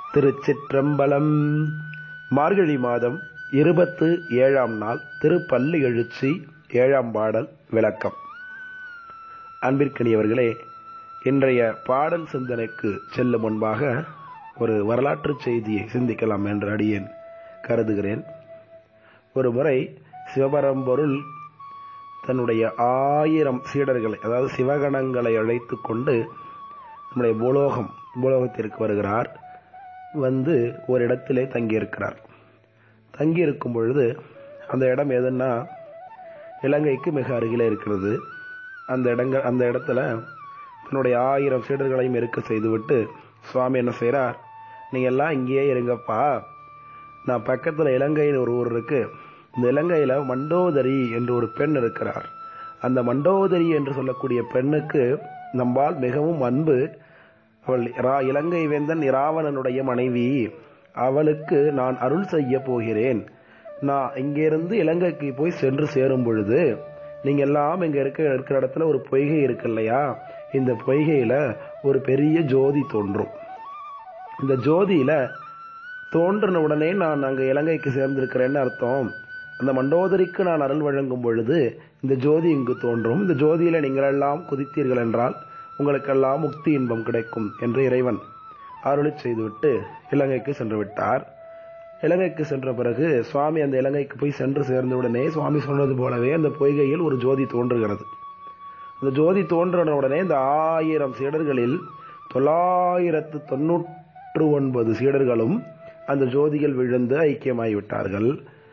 திருச்சிற்றம்பலம் மார்கழி மாதம் இருபத்து ஏழாம் நாள் திருப்பள்ளி எழுச்சி ஏழாம் பாடல் விளக்கம் அன்பிற்கினியவர்களே இன்றைய பாடல் சிந்தனைக்கு செல்லும் முன்பாக ஒரு வரலாற்று செய்தியை சிந்திக்கலாம் என்று அடியேன் கருதுகிறேன் ஒரு முறை சிவபரம்பொருள் தன்னுடைய ஆயிரம் சீடர்களை அதாவது சிவகணங்களை அழைத்து கொண்டு நம்முடைய பூலோகம் பூலோகத்திற்கு வருகிறார் வந்து ஒரு இடத்திலே தங்கியிருக்கிறார் தங்கியிருக்கும் பொழுது அந்த இடம் எதுன்னா இலங்கைக்கு மிக அருகிலே இருக்கிறது அந்த இடங்கள் அந்த இடத்துல தன்னுடைய ஆயிரம் சீடர்களையும் இருக்க செய்துவிட்டு சுவாமி என்ன செய்கிறார் நீங்கள் எல்லாம் இங்கேயே இருங்கப்பா நான் பக்கத்தில் இலங்கைன்னு ஒரு ஊர் இருக்கு இந்த இலங்கையில் மண்டோதரி என்று ஒரு பெண் இருக்கிறார் அந்த மண்டோதரி என்று சொல்லக்கூடிய பெண்ணுக்கு நம்பால் மிகவும் அன்பு அவள் இரா- இலங்கை வேந்தன் இராவணனுடைய மனைவி அவளுக்கு நான் அருள் செய்ய போகிறேன் நான் இங்கிருந்து இலங்கைக்கு போய் சென்று சேரும் பொழுது நீங்க எல்லாம் இங்க இருக்க இருக்கிற இடத்துல ஒரு பொய்கை இருக்கு இல்லையா இந்த பொய்கையில ஒரு பெரிய ஜோதி தோன்றும் இந்த ஜோதியில தோன்றின உடனே நான் அங்க இலங்கைக்கு சேர்ந்திருக்கிறேன்னு அர்த்தம் அந்த மண்டோதரிக்கு நான் அருள் வழங்கும் பொழுது இந்த ஜோதி இங்கு தோன்றும் இந்த ஜோதியில நீங்களெல்லாம் குதித்தீர்கள் என்றால் உங்களுக்கெல்லாம் முக்தி இன்பம் கிடைக்கும் என்று இறைவன் அருளிச் செய்துவிட்டு இலங்கைக்கு சென்று விட்டார் இலங்கைக்கு சென்ற பிறகு சுவாமி அந்த இலங்கைக்கு போய் சென்று சேர்ந்தவுடனே சுவாமி சொன்னது போலவே அந்த பொய்கையில் ஒரு ஜோதி தோன்றுகிறது அந்த ஜோதி தோன்றின உடனே இந்த ஆயிரம் சீடர்களில் தொள்ளாயிரத்து தொன்னூற்று ஒன்பது சீடர்களும் அந்த ஜோதியில் விழுந்து ஐக்கியமாகி விட்டார்கள்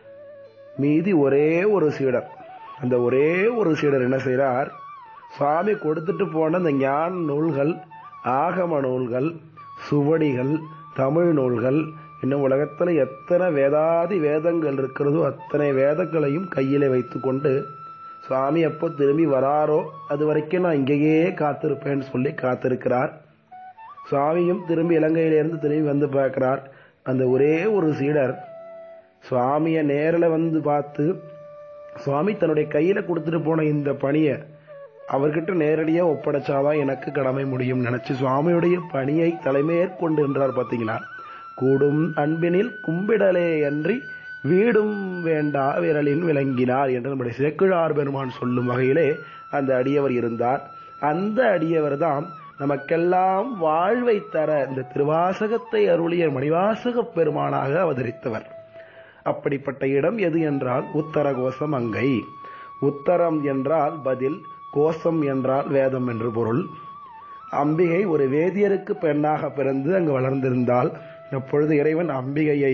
மீதி ஒரே ஒரு சீடர் அந்த ஒரே ஒரு சீடர் என்ன செய்றார் சுவாமி கொடுத்துட்டு போன அந்த ஞான நூல்கள் ஆகம நூல்கள் சுவடிகள் தமிழ் நூல்கள் இன்னும் உலகத்துல எத்தனை வேதாதி வேதங்கள் இருக்கிறதோ அத்தனை வேதங்களையும் கையிலே வைத்துக்கொண்டு சுவாமி எப்போ திரும்பி வராரோ அது வரைக்கும் நான் இங்கேயே காத்திருப்பேன்னு சொல்லி காத்திருக்கிறார் சுவாமியும் திரும்பி இலங்கையிலிருந்து திரும்பி வந்து பார்க்கிறார் அந்த ஒரே ஒரு சீடர் சுவாமியை நேரில் வந்து பார்த்து சுவாமி தன்னுடைய கையில கொடுத்துட்டு போன இந்த பணியை அவர்கிட்ட நேரடியா ஒப்படைச்சாதான் எனக்கு கடமை முடியும் நினைச்சு சுவாமியுடைய பணியை தலைமேற்கொண்டு என்றார் பாத்தீங்களா கூடும் அன்பினில் கும்பிடலே அன்றி வீடும் வேண்டா விரலின் விளங்கினார் என்று நம்முடைய சேக்கிழார் பெருமான் சொல்லும் வகையிலே அந்த அடியவர் இருந்தார் அந்த அடியவர் தான் நமக்கெல்லாம் வாழ்வை தர இந்த திருவாசகத்தை அருளிய மணிவாசக பெருமானாக அவதரித்தவர் அப்படிப்பட்ட இடம் எது என்றால் உத்தர கோசம் அங்கை உத்தரம் என்றால் பதில் கோசம் என்றால் வேதம் என்று பொருள் அம்பிகை ஒரு வேதியருக்கு பெண்ணாக பிறந்து அங்கு வளர்ந்திருந்தால் அப்பொழுது இறைவன் அம்பிகையை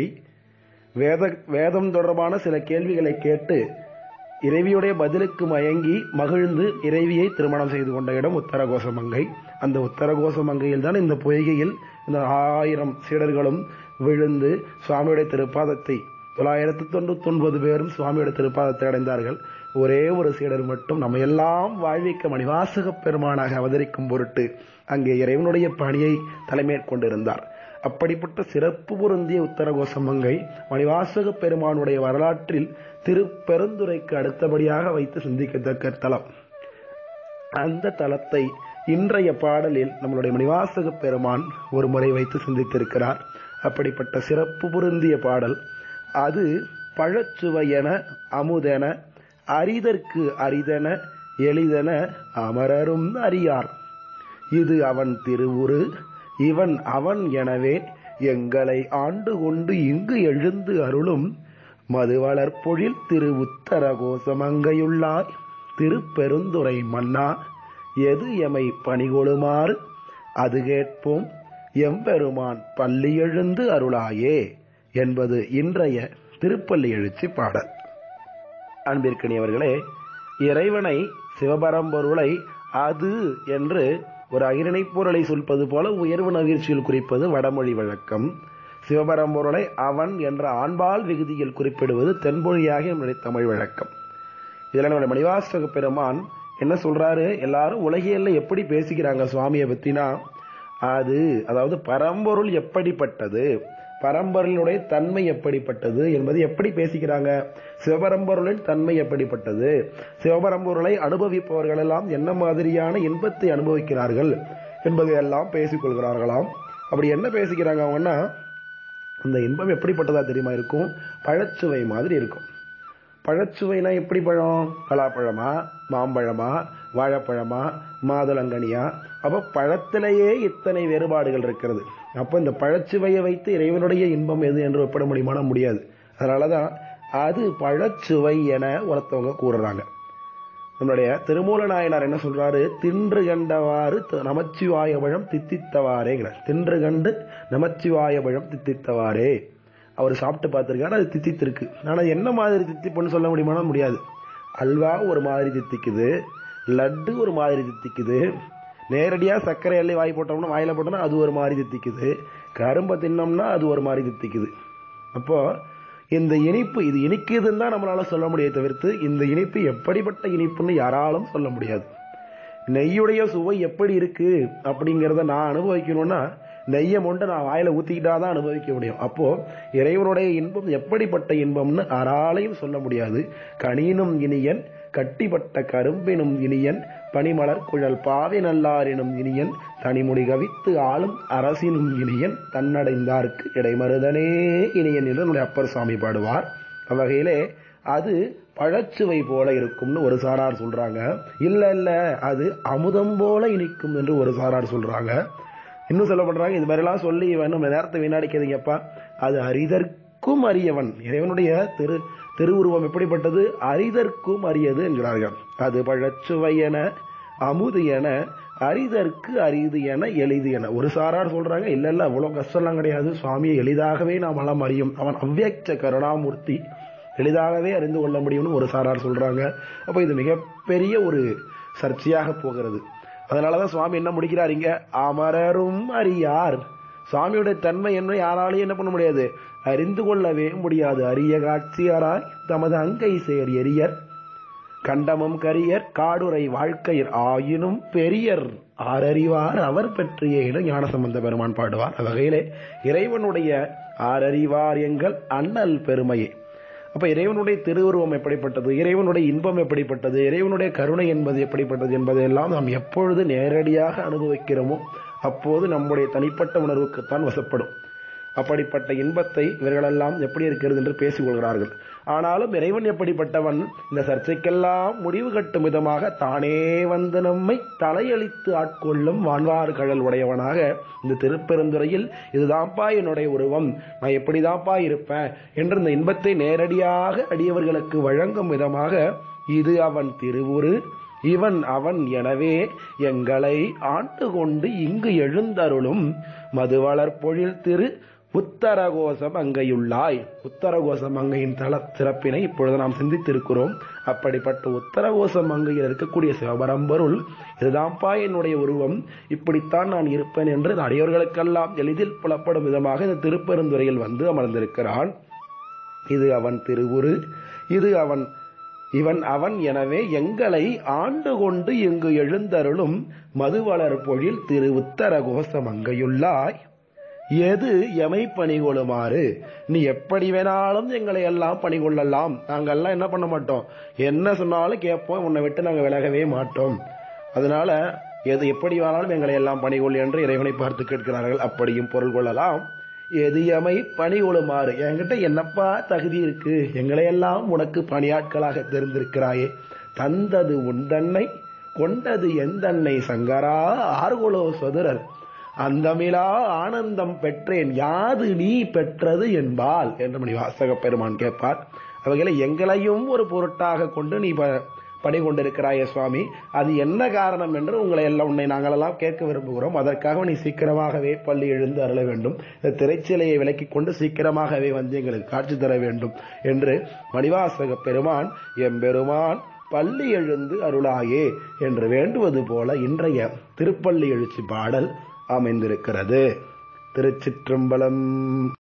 வேத வேதம் தொடர்பான சில கேள்விகளை கேட்டு இறைவியுடைய பதிலுக்கு மயங்கி மகிழ்ந்து இறைவியை திருமணம் செய்து கொண்ட இடம் உத்தரகோசமங்கை அந்த உத்தரகோசமங்கையில் தான் இந்த பொய்கையில் இந்த ஆயிரம் சீடர்களும் விழுந்து சுவாமியுடைய திருப்பாதத்தை தொள்ளாயிரத்து தொண்ணூத்தி ஒன்பது பேரும் சுவாமியுடைய திருப்பாதத்தை அடைந்தார்கள் ஒரே ஒரு சீடர் மட்டும் நம்ம எல்லாம் வாழ்விக்க மணிவாசக பெருமானாக அவதரிக்கும் பொருட்டு அங்கே இறைவனுடைய பணியை தலைமேற்கொண்டிருந்தார் அப்படிப்பட்ட சிறப்பு பொருந்திய உத்தரகோசமங்கை மணிவாசக பெருமானுடைய வரலாற்றில் திருப்பெருந்துரைக்கு அடுத்தபடியாக வைத்து சிந்திக்கத்தக்க தலம் அந்த தலத்தை இன்றைய பாடலில் நம்மளுடைய மணிவாசக பெருமான் ஒரு முறை வைத்து சிந்தித்திருக்கிறார் அப்படிப்பட்ட சிறப்பு பொருந்திய பாடல் அது பழச்சுவையென அமுதென அரிதற்கு அரிதென எளிதென அமரரும் அறியார் இது அவன் திருவுரு இவன் அவன் எனவே எங்களை ஆண்டு கொண்டு இங்கு எழுந்து அருளும் மதுவளர்பொழில் திரு உத்தர கோசமங்கையுள்ளாய் திருப்பெருந்துரை மன்னா எது எமை பணிகொளுமாறு அது கேட்போம் எம்பெருமான் பள்ளி எழுந்து அருளாயே என்பது இன்றைய திருப்பள்ளி எழுச்சி பாடல் அன்பிற்கினியவர்களே இறைவனை சிவபரம்பொருளை அது என்று ஒரு அகிரணை பொருளை சொல்வது போல உயர்வு நகிழ்ச்சியில் குறிப்பது வடமொழி வழக்கம் சிவபரம்பொருளை அவன் என்ற ஆண்பால் விகுதியில் குறிப்பிடுவது தென்மொழியாக நம்முடைய தமிழ் வழக்கம் இதுல நம்முடைய மணிவாசக பெருமான் என்ன சொல்றாரு எல்லாரும் உலகியல்ல எப்படி பேசிக்கிறாங்க சுவாமியை பத்தினா அது அதாவது பரம்பொருள் எப்படிப்பட்டது பரம்பொருளினுடைய தன்மை எப்படிப்பட்டது என்பது எப்படி பேசிக்கிறாங்க சிவபரம்பொருளின் தன்மை எப்படிப்பட்டது சிவபரம்பொருளை அனுபவிப்பவர்கள் எல்லாம் என்ன மாதிரியான இன்பத்தை அனுபவிக்கிறார்கள் என்பதை எல்லாம் பேசிக் கொள்கிறார்களாம் அப்படி என்ன பேசிக்கிறாங்க அவங்கன்னா அந்த இன்பம் எப்படிப்பட்டதா தெரியுமா இருக்கும் பழச்சுவை மாதிரி இருக்கும் பழச்சுவைனா எப்படி பழம் பலாப்பழமா மாம்பழமா வாழைப்பழமா மாதுளங்கனியா அப்போ பழத்திலேயே இத்தனை வேறுபாடுகள் இருக்கிறது அப்போ இந்த பழச்சுவையை வைத்து இறைவனுடைய இன்பம் எது என்று ஒப்பிட முடியுமானா முடியாது அதனால தான் அது பழச்சுவை என ஒருத்தவங்க கூறுறாங்க நம்மளுடைய திருமூல நாயனார் என்ன சொல்றாரு தின்று கண்டவாறு த- நமச்சிவாய பழம் தித்தித்தவாரேங்கிறார் தின்று கண்டு நமச்சிவாய பழம் தித்தித்தவாரே அவர் சாப்பிட்டு பார்த்திருக்காரு அது தித்தித்திருக்கு ஆனா என்ன மாதிரி தித்திப்புன்னு சொல்ல முடியுமானா முடியாது அல்வா ஒரு மாதிரி தித்திக்குது லட்டு ஒரு மாதிரி தித்திக்குது நேரடியா சர்க்கரை எல்லை வாய் போட்டோம்னா வாயில போட்டோம்னா அது ஒரு மாதிரி தித்திக்குது கரும்பை தின்னோம்னா அது ஒரு மாதிரி தித்திக்குது அப்போ இந்த இனிப்பு இது இனிக்குதுன்னு தான் நம்மளால சொல்ல முடியாது தவிர்த்து இந்த இனிப்பு எப்படிப்பட்ட இனிப்புன்னு யாராலும் சொல்ல முடியாது நெய்யுடைய சுவை எப்படி இருக்கு அப்படிங்கிறத நான் அனுபவிக்கணும்னா நெய்யை மொண்டு நான் வாயில ஊத்திக்கிட்டா தான் அனுபவிக்க முடியும் அப்போ இறைவனுடைய இன்பம் எப்படிப்பட்ட இன்பம்னு யாராலையும் சொல்ல முடியாது கனியினும் இனியன் கட்டிப்பட்ட கரும்பினும் இனியன் பனிமலர் குழல் பாவை நல்லாரினும் இனியன் தனிமுடி கவித்து ஆளும் அரசினும் இனியன் தன்னடைந்தார்க்கு இடைமருதனே இனியன் என்று நம்முடைய அப்பர் சுவாமி பாடுவார் அவ்வகையிலே அது பழச்சுவை போல இருக்கும்னு ஒரு சாரார் சொல்றாங்க இல்ல இல்ல அது அமுதம் போல இனிக்கும் என்று ஒரு சாரார் சொல்றாங்க இன்னும் சொல்ல பண்றாங்க இது மாதிரிலாம் சொல்லி இவன் நம்ம நேரத்தை வீணடிக்காதீங்கப்பா அது அரிதற்கும் அரியவன் இறைவனுடைய திரு திருவுருவம் எப்படிப்பட்டது அரிதற்கும் அரியது என்கிறார்கள் அது பழச்சுவை என அமுது என அரிதற்கு அரிது என எளிது என ஒரு சாரார் சொல்றாங்க இல்ல இல்ல அவ்வளவு கஷ்டம்லாம் கிடையாது சுவாமியை எளிதாகவே நாம் எல்லாம் அறியும் அவன் அவ்வியக்த கருணாமூர்த்தி எளிதாகவே அறிந்து கொள்ள முடியும்னு ஒரு சாரார் சொல்றாங்க அப்ப இது மிகப்பெரிய ஒரு சர்ச்சையாக போகிறது அதனாலதான் சுவாமி என்ன முடிக்கிறார் இங்க அமரரும் அறியார் சுவாமியுடைய தன்மை என்ன யாராலையும் என்ன பண்ண முடியாது அறிந்து கொள்ளவே முடியாது அரிய காட்சியாராய் தமது அங்கை சேர் எரியர் கண்டமும் கரியர் காடுரை வாழ்க்கையர் ஆயினும் பெரியர் ஆரறிவார் அவர் பெற்றிய இடம் ஞானசம்பந்த பெருமான் பாடுவார் அவ்வகையிலே இறைவனுடைய ஆரறிவார் எங்கள் அண்ணல் பெருமையே அப்ப இறைவனுடைய திருவுருவம் எப்படிப்பட்டது இறைவனுடைய இன்பம் எப்படிப்பட்டது இறைவனுடைய கருணை என்பது எப்படிப்பட்டது என்பதையெல்லாம் நாம் எப்பொழுது நேரடியாக அனுபவிக்கிறோமோ அப்போது நம்முடைய தனிப்பட்ட உணர்வுக்குத்தான் வசப்படும் அப்படிப்பட்ட இன்பத்தை இவர்களெல்லாம் எப்படி இருக்கிறது என்று பேசிக் கொள்கிறார்கள் ஆனாலும் இறைவன் எப்படிப்பட்டவன் இந்த சர்ச்சைக்கெல்லாம் முடிவு கட்டும் விதமாக தானே வந்து நம்மை தலையளித்து ஆட்கொள்ளும் வான்வார் கழல் உடையவனாக இந்த திருப்பெருந்துறையில் இதுதான்ப்பா என்னுடைய உருவம் நான் எப்படிதான்ப்பா இருப்பேன் என்று இந்த இன்பத்தை நேரடியாக அடியவர்களுக்கு வழங்கும் விதமாக இது அவன் திருவுரு இவன் அவன் எனவே எங்களை ஆண்டு கொண்டு இங்கு எழுந்தருளும் மதுவளர் பொழில் திரு உத்தரகோசம் அங்கையுள்ளாய் உத்தரகோசம் அங்கையின் தல சிறப்பினை இப்பொழுது நாம் சிந்தித்திருக்கிறோம் அப்படிப்பட்ட உத்தரகோசம் அங்கையில் இருக்கக்கூடிய சிவபரம்பொருள் இதுதான்ப்பா என்னுடைய உருவம் இப்படித்தான் நான் இருப்பேன் என்று இந்த அடியவர்களுக்கெல்லாம் எளிதில் புலப்படும் விதமாக இந்த திருப்பெருந்துறையில் வந்து அமர்ந்திருக்கிறான் இது அவன் திருவுரு இது அவன் இவன் அவன் எனவே எங்களை ஆண்டு கொண்டு இங்கு எழுந்தருளும் மதுவளர் பொழில் திரு உத்தர கோசமங்கையுள்ளாய் எது எமை பணிகொள்ளுமாறு நீ எப்படி வேணாலும் எங்களை எல்லாம் பணிகொள்ளலாம் நாங்கெல்லாம் என்ன பண்ண மாட்டோம் என்ன சொன்னாலும் கேட்போம் உன்னை விட்டு நாங்கள் விலகவே மாட்டோம் அதனால எது எப்படி வேணாலும் எங்களை எல்லாம் பணிகொள் என்று இறைவனை பார்த்து கேட்கிறார்கள் அப்படியும் பொருள் கொள்ளலாம் எதியமை பணி கொள்ளுமாறு என்கிட்ட என்னப்பா தகுதி இருக்கு எங்களையெல்லாம் உனக்கு பணியாட்களாக தெரிந்திருக்கிறாயே தந்தது உந்தன்னை கொண்டது எந்தன்னை சங்கரா ஆர்கொலோ சதுரர் அந்தமிலா ஆனந்தம் பெற்றேன் யாது நீ பெற்றது என்பால் என்று மணி வாசக பெருமான் கேட்பார் அவைகளை எங்களையும் ஒரு பொருட்டாக கொண்டு நீ ப- பணி கொண்டிருக்கிறாயே சுவாமி அது என்ன காரணம் என்று உங்களை எல்லாம் உன்னை நாங்களெல்லாம் கேட்க விரும்புகிறோம் அதற்காக நீ சீக்கிரமாகவே பள்ளி எழுந்து அருள வேண்டும் இந்த திரைச்சிலையை விலக்கிக் கொண்டு சீக்கிரமாகவே வந்து எங்களுக்கு காட்சி தர வேண்டும் என்று மணிவாசக பெருமான் எம்பெருமான் பள்ளி எழுந்து அருளாயே என்று வேண்டுவது போல இன்றைய திருப்பள்ளி எழுச்சி பாடல் அமைந்திருக்கிறது திருச்சிற்றம்பலம்